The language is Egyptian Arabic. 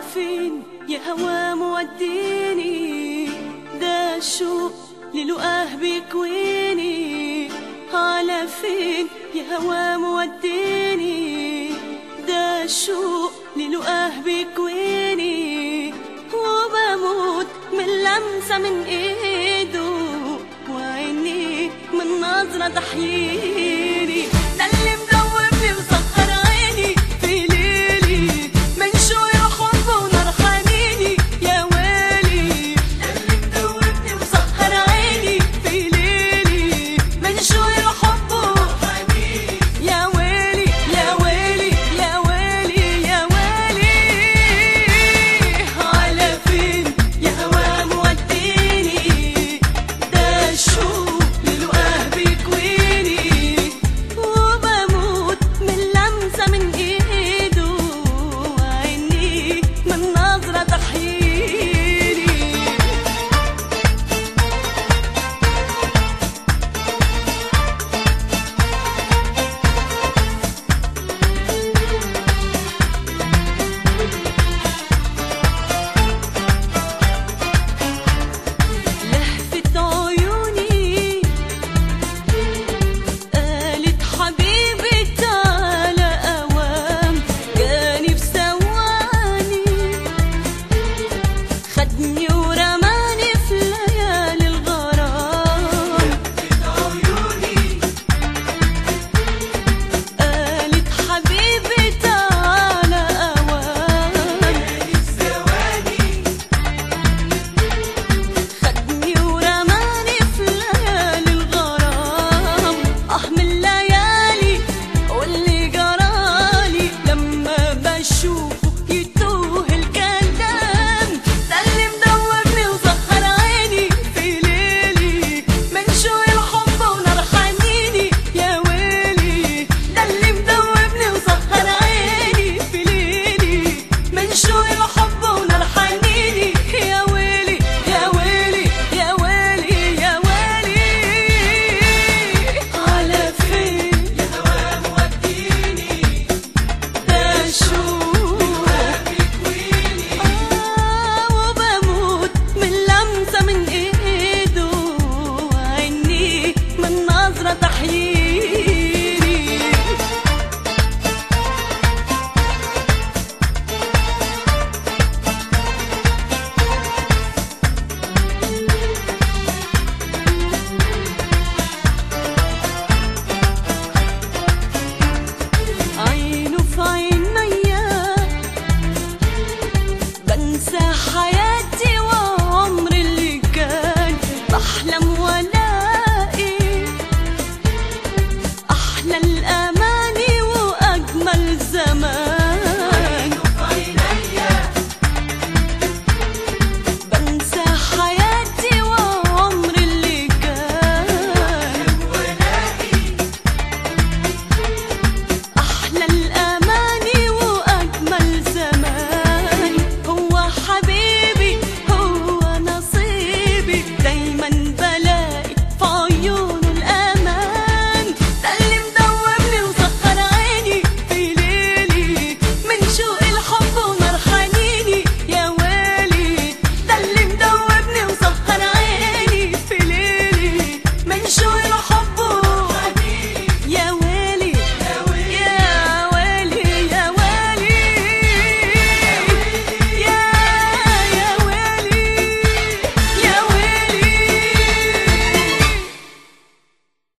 فين يا هوا موديني ده الشوق للقاه بيكويني على فين يا هوا موديني ده الشوق للقاه بيكويني وبموت من لمسة من ايده وعيني من نظرة تحييني ده اللي مدوبني وسخر عيني في ليلي من شوي حب ونار حنيني يا ويلي ده اللي مدوبني وسخر عيني في ليلي من شوي حب وحنيني يا ويلي يا ويلي يا ويلي يا ويلي على فين يا هوا موديني ده الشوق للقاه بيكويني وبموت من لمسة من ايده وعيني من نظرة تحييني لهفة عيوني قالت حبيبي تعالى أوام جاني في ثواني خدني ورماني في ليالي الغرام قالت حبيبي تعالى أوام خدني ورماني في ليالي الغرام اه من الليالي واللي جرالي لما بشوفه يتوه الكلام ده اللي مدوبني وسهر عيني في ليلي من شوي الحب ونار حنيني يا ويلي ده اللي مدوبني وسهر عيني في ليلي من شوي الحب ونار حنيني يا ويلي يا ويلي يا ويلي يا ويلي على فين يا هوا موديني ده الشوق آه وبموت من لمسة من ايده وعيني من نظرة تحييني عينه في عينيا بنسى حياتي وعمري اللي كان بحلم